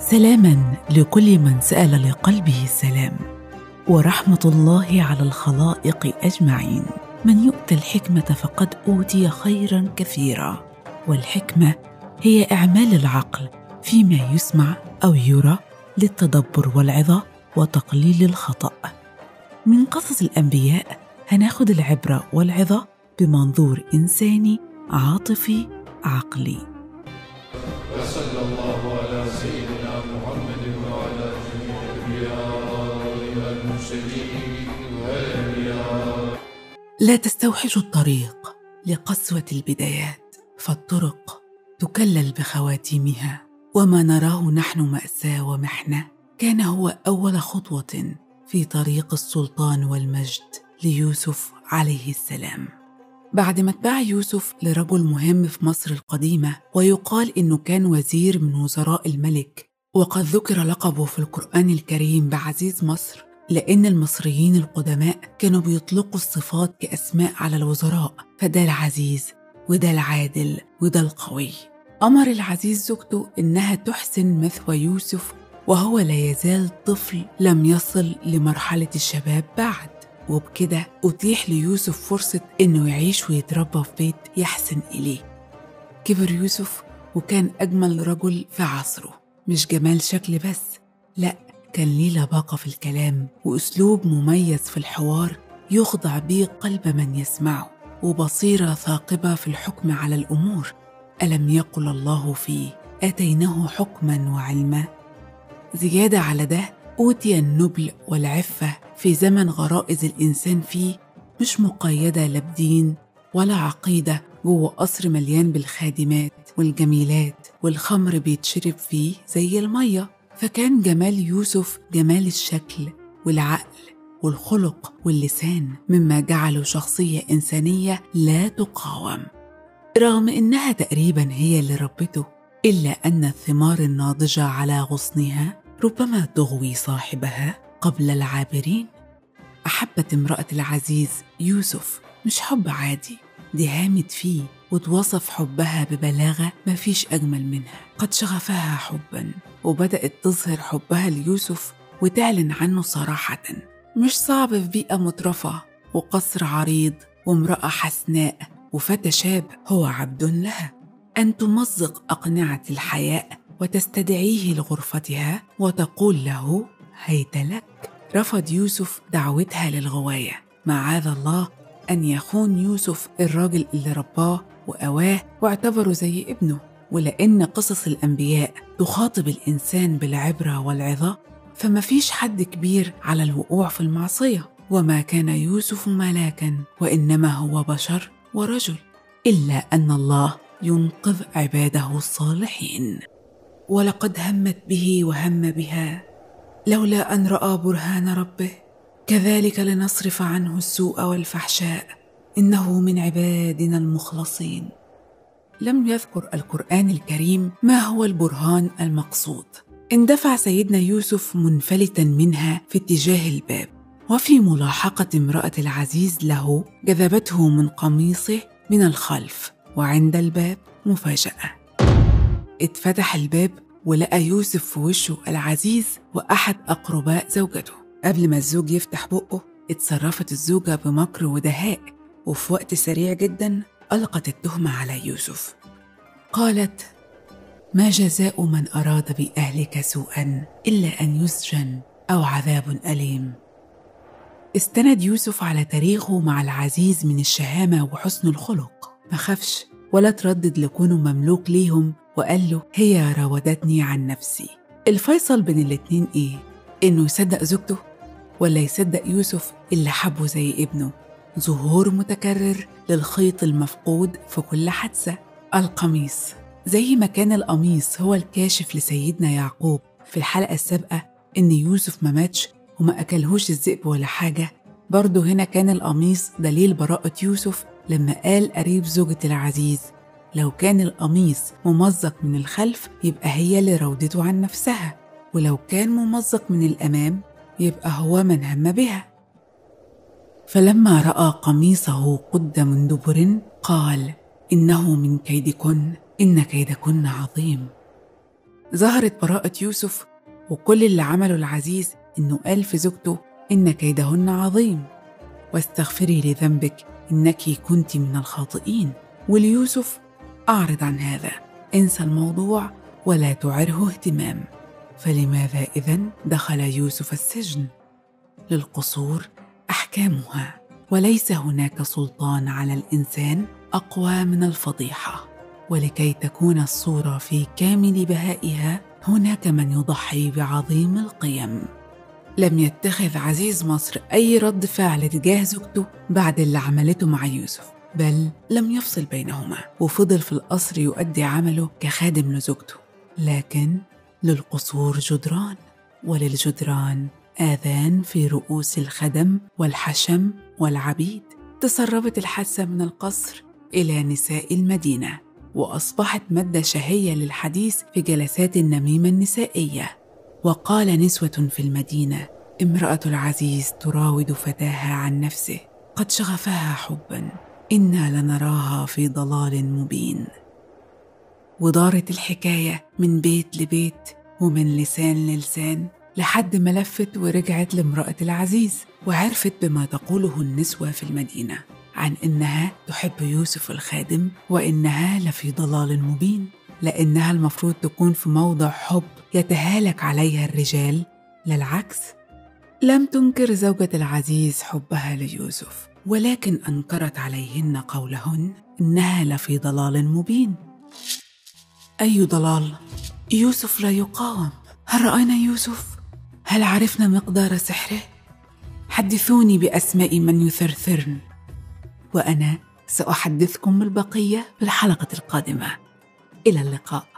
سلاما لكل من سال لقلبه السلام ورحمه الله على الخلائق اجمعين من يؤتى الحكمه فقد اوتي خيرا كثيرا والحكمه هي اعمال العقل فيما يسمع او يرى للتدبر والعظه وتقليل الخطا من قصص الانبياء هناخد العبره والعظه بمنظور انساني عاطفي عقلي وصلى الله على سيدنا محمد وعلى جميع الانبياء والمرسلين والانبياء لا تستوحش الطريق لقسوه البدايات فالطرق تكلل بخواتيمها وما نراه نحن ماساه ومحنه كان هو اول خطوه في طريق السلطان والمجد ليوسف عليه السلام بعد ما اتباع يوسف لرجل مهم في مصر القديمة ويقال إنه كان وزير من وزراء الملك وقد ذكر لقبه في القرآن الكريم بعزيز مصر لأن المصريين القدماء كانوا بيطلقوا الصفات كأسماء على الوزراء فده العزيز وده العادل وده القوي أمر العزيز زوجته إنها تحسن مثوى يوسف وهو لا يزال طفل لم يصل لمرحلة الشباب بعد وبكده أتيح ليوسف فرصة إنه يعيش ويتربى في بيت يحسن إليه كبر يوسف وكان أجمل رجل في عصره مش جمال شكل بس لأ كان ليه لباقة في الكلام وأسلوب مميز في الحوار يخضع بيه قلب من يسمعه وبصيرة ثاقبة في الحكم على الأمور ألم يقل الله فيه آتيناه حكما وعلما زيادة على ده أوتي النبل والعفة في زمن غرائز الإنسان فيه مش مقيدة لا بدين ولا عقيدة جوه قصر مليان بالخادمات والجميلات والخمر بيتشرب فيه زي المية فكان جمال يوسف جمال الشكل والعقل والخلق واللسان مما جعله شخصية إنسانية لا تقاوم رغم إنها تقريبا هي اللي ربته إلا أن الثمار الناضجة على غصنها ربما تغوي صاحبها قبل العابرين احبت امراه العزيز يوسف مش حب عادي دي هامت فيه وتوصف حبها ببلاغه مفيش اجمل منها قد شغفها حبا وبدات تظهر حبها ليوسف وتعلن عنه صراحه مش صعب في بيئه مترفه وقصر عريض وامراه حسناء وفتى شاب هو عبد لها ان تمزق اقنعه الحياء وتستدعيه لغرفتها وتقول له هيت لك رفض يوسف دعوتها للغوايه معاذ الله ان يخون يوسف الراجل اللي رباه وأواه واعتبره زي ابنه ولأن قصص الأنبياء تخاطب الإنسان بالعبرة والعظة فما فيش حد كبير على الوقوع في المعصية وما كان يوسف ملاكا وإنما هو بشر ورجل إلا أن الله ينقذ عباده الصالحين ولقد همت به وهم بها لولا ان راى برهان ربه كذلك لنصرف عنه السوء والفحشاء انه من عبادنا المخلصين لم يذكر القران الكريم ما هو البرهان المقصود اندفع سيدنا يوسف منفلتا منها في اتجاه الباب وفي ملاحقه امراه العزيز له جذبته من قميصه من الخلف وعند الباب مفاجاه اتفتح الباب ولقى يوسف في وشه العزيز وأحد أقرباء زوجته قبل ما الزوج يفتح بقه اتصرفت الزوجة بمكر ودهاء وفي وقت سريع جدا ألقت التهمة على يوسف قالت ما جزاء من أراد بأهلك سوءا إلا أن يسجن أو عذاب أليم استند يوسف على تاريخه مع العزيز من الشهامة وحسن الخلق ما خافش ولا تردد لكونه مملوك ليهم وقال له هي راودتني عن نفسي الفيصل بين الاتنين ايه انه يصدق زوجته ولا يصدق يوسف اللي حبه زي ابنه ظهور متكرر للخيط المفقود في كل حادثه القميص زي ما كان القميص هو الكاشف لسيدنا يعقوب في الحلقه السابقه ان يوسف ما ماتش وما اكلهوش الذئب ولا حاجه برضه هنا كان القميص دليل براءة يوسف لما قال قريب زوجة العزيز لو كان القميص ممزق من الخلف يبقى هي اللي راودته عن نفسها ولو كان ممزق من الأمام يبقى هو من هم بها فلما رأى قميصه قد من دبر قال إنه من كيدكن إن كيدكن عظيم ظهرت براءة يوسف وكل اللي عمله العزيز إنه قال في زوجته إن كيدهن عظيم واستغفري لذنبك إنك كنت من الخاطئين وليوسف أعرض عن هذا انسى الموضوع ولا تعره اهتمام فلماذا إذن دخل يوسف السجن؟ للقصور أحكامها وليس هناك سلطان على الإنسان أقوى من الفضيحة ولكي تكون الصورة في كامل بهائها هناك من يضحي بعظيم القيم لم يتخذ عزيز مصر أي رد فعل تجاه زوجته بعد اللي عملته مع يوسف بل لم يفصل بينهما وفضل في القصر يؤدي عمله كخادم لزوجته لكن للقصور جدران وللجدران آذان في رؤوس الخدم والحشم والعبيد تسربت الحاسة من القصر إلى نساء المدينة وأصبحت مادة شهية للحديث في جلسات النميمة النسائية وقال نسوة في المدينة امرأة العزيز تراود فتاها عن نفسه قد شغفها حبا إنا لنراها في ضلال مبين ودارت الحكاية من بيت لبيت ومن لسان للسان لحد ما لفت ورجعت لامرأة العزيز وعرفت بما تقوله النسوة في المدينة عن إنها تحب يوسف الخادم وإنها لفي ضلال مبين لأنها المفروض تكون في موضع حب يتهالك عليها الرجال لا العكس لم تنكر زوجة العزيز حبها ليوسف ولكن أنكرت عليهن قولهن إنها لفي ضلال مبين أي ضلال؟ يوسف لا يقاوم هل رأينا يوسف؟ هل عرفنا مقدار سحره؟ حدثوني بأسماء من يثرثرن وأنا سأحدثكم بالبقية في الحلقة القادمة إلى اللقاء